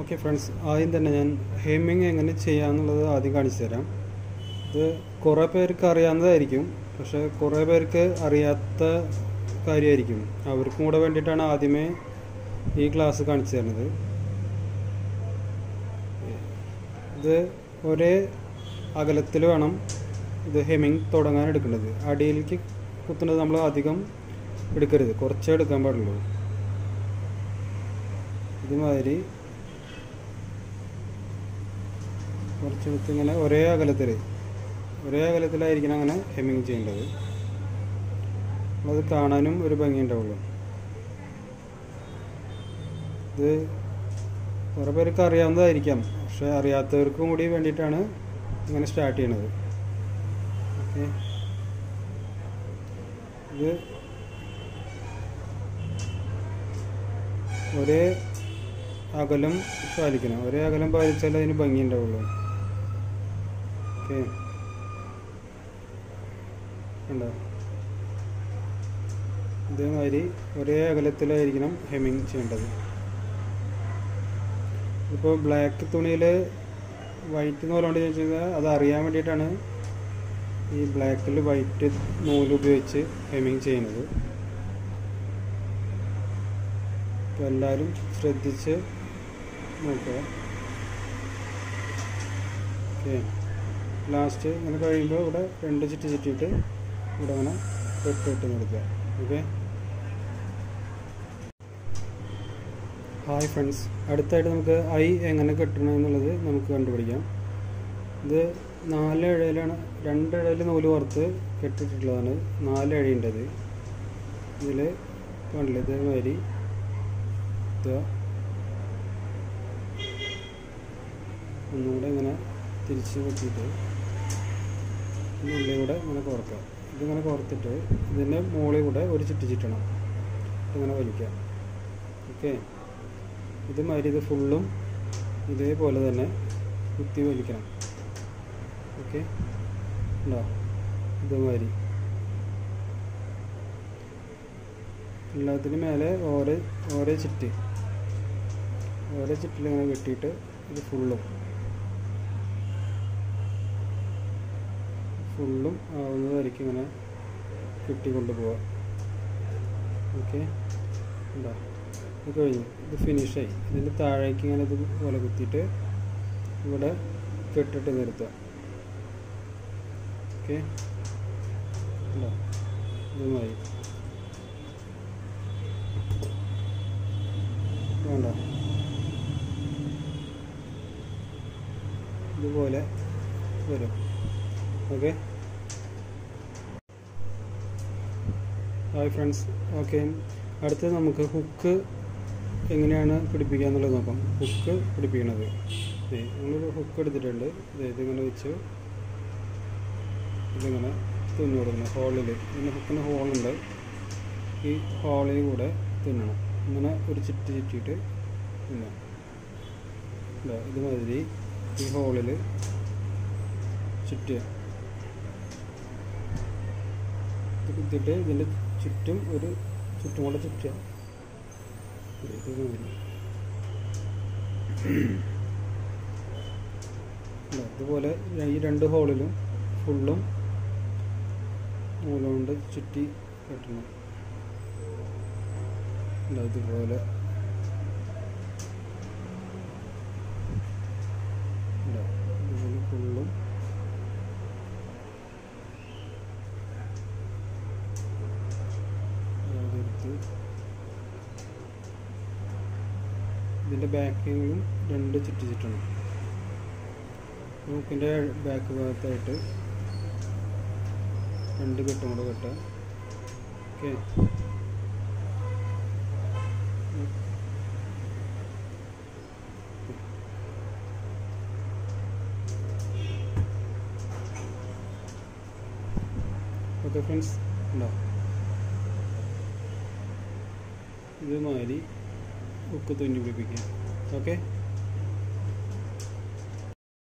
okay friends ആദ്യം തന്നെ ഞാൻ ഹെമ്മിങ് എങ്ങനെ ചെയ്യാമെന്നുള്ളത് ആദ്യം കാണിച്ചു തരാം ഇത് കുറേ പേർക്ക് അറിയാവുന്നതായിരിക്കും പക്ഷേ കുറേ പേർക്ക് അറിയാത്ത കാര്യമായിരിക്കും അവർക്കും കൂടെ വേണ്ടിയിട്ടാണ് ആദ്യമേ ഈ ക്ലാസ് കാണിച്ചു തരുന്നത് ഇത് ഒരേ അകലത്തിൽ വേണം ഇത് ഹെമ്മിങ് തുടങ്ങാൻ എടുക്കേണ്ടത് അടിയിലേക്ക് കുത്തുന്നത് നമ്മൾ അധികം എടുക്കരുത് കുറച്ചേ എടുക്കാൻ പാടുള്ളൂ ഇതുമാതിരി കുറച്ചെടുത്ത് ഇങ്ങനെ ഒരേ അകലത്തിൽ ഒരേ അകലത്തിലായിരിക്കണം അങ്ങനെ ഹെമ്മിങ് ചെയ്യേണ്ടത് അത് കാണാനും ഒരു ഭംഗി ഉണ്ടാവുള്ളൂ ഇത് കുറേ പേർക്ക് അറിയാവുന്നതായിരിക്കാം പക്ഷെ അറിയാത്തവർക്കും കൂടി വേണ്ടിയിട്ടാണ് ഇങ്ങനെ സ്റ്റാർട്ട് ചെയ്യണത് ഓക്കെ ഇത് ഒരേ അകലം പാലിക്കണം ഒരേ അകലം പാലിച്ചാലേ അതിന് ഭംഗി ഉണ്ടാവുള്ളൂ ഓക്കെ ഉണ്ടോ ഇതേമാതിരി ഒരേ അകലത്തിലായിരിക്കണം ഹെമ്മിങ് ചെയ്യേണ്ടത് ഇപ്പോൾ ബ്ലാക്ക് തുണിയിൽ വൈറ്റ് നൂലുകൊണ്ട് ചോദിച്ചാൽ അത് അറിയാൻ വേണ്ടിയിട്ടാണ് ഈ ബ്ലാക്കിൽ വൈറ്റ് നൂല് ഉപയോഗിച്ച് ഹെമ്മിങ് ചെയ്യുന്നത് അപ്പോൾ എല്ലാവരും ശ്രദ്ധിച്ച് നോക്കുക ഓക്കെ ലാസ്റ്റ് ഇങ്ങനെ കഴിയുമ്പോൾ ഇവിടെ രണ്ട് ചുറ്റി ചുറ്റിയിട്ട് ഇവിടെ അങ്ങനെ കെട്ട് ഇട്ട് കൊടുക്കുക ഓക്കെ ഹായ് ഫ്രണ്ട്സ് അടുത്തായിട്ട് നമുക്ക് ഐ എങ്ങനെ കെട്ടണം എന്നുള്ളത് നമുക്ക് കണ്ടുപിടിക്കാം ഇത് നാല് ഇഴയിലാണ് രണ്ട് ഇഴയിൽ നൂല് പുറത്ത് കെട്ടിട്ടുള്ളതാണ് നാല് ഇഴയുണ്ടത് ഇതിൽ കണ്ടില്ല ഇതേമാതിരി ഇതാ ഒന്നുകൂടെ ഇങ്ങനെ തിരിച്ച് വെച്ചിട്ട് ഉള്ളിൽ കൂടെ ഇങ്ങനെ കുറക്കുക ഇതിങ്ങനെ കുറത്തിട്ട് ഇതിൻ്റെ മുകളിൽ കൂടെ ഒരു ചുറ്റി ചുറ്റണം ഇങ്ങനെ വലിക്കുക ഓക്കെ ഇതുമാതിരി ഇത് ഫുള്ളും ഇതേപോലെ തന്നെ കുത്തി വലിക്കണം ഓക്കെ ഉണ്ടോ ഇതുമാതിരി എല്ലാത്തിനും മേലെ ഓരോ ഓരോ ചുറ്റ് ഓരോ ചുറ്റിൽ ഇങ്ങനെ കെട്ടിയിട്ട് ഇത് ഫുള്ളും ഫുള്ളും ആവുന്നതായിരിക്കും ഇങ്ങനെ കെട്ടിക്കൊണ്ട് പോവാം ഓക്കെ ഉണ്ടോ ഇത് കഴിഞ്ഞു ഇത് ഫിനിഷായി ഇതിൻ്റെ താഴേക്ക് ഇങ്ങനെ ഇത് പോലെ കുത്തിയിട്ട് ഇവിടെ കെട്ടിട്ട് നിർത്തുക ഓക്കെ ഉണ്ടോ ഇതുമായി വേണ്ട ഇതുപോലെ വരും ഓക്കെ ഹായ് ഫ്രണ്ട്സ് ഓക്കെ അടുത്തത് നമുക്ക് ഹുക്ക് എങ്ങനെയാണ് പിടിപ്പിക്കുക എന്നുള്ളത് നോക്കാം ഹുക്ക് പിടിപ്പിക്കണത് നമ്മളൊരു ഹുക്ക് എടുത്തിട്ടുണ്ട് ഇതിങ്ങനെ വെച്ച് ഇതിങ്ങനെ തുന്നി കൊടുക്കണം ഹോളിൽ ഇതിന് ഹുക്കിന് ഹോളുണ്ട് ഈ ഹോളിൽ കൂടെ തുന്നണം ഇങ്ങനെ ഒരു ചുറ്റി ചുറ്റിയിട്ട് തുന്നാം ഇതുമാതിരി ഈ ഹോളിൽ ചുറ്റുക ഇത് കുത്തിയിട്ട് ഇതിൻ്റെ ചുറ്റും ഒരു ചുറ്റും കൂടെ ചുറ്റുക ഇതുമാതിരി ഇതുപോലെ ഈ രണ്ട് ഹോളിലും ഫുള്ളും നൂലുകൊണ്ട് ചുറ്റി കെട്ടണം ഇതുപോലെ ഇതുപോലെ ഫുള്ളും എടുത്ത് ഇതിൻ്റെ ബാക്കിലും രണ്ട് ചുറ്റി ചുറ്റണം മൂക്കിൻ്റെ ബാക്ക് ഭാഗത്തായിട്ട് രണ്ട് കെട്ടും കൂടെ കെട്ടുക ഓക്കെ ഓക്കെ ഫ്രണ്ട്സ് ഉണ്ടോ ഇതുമാതിരി ഉക്ക് തുന്നി പിടിപ്പിക്കുക ഓക്കെ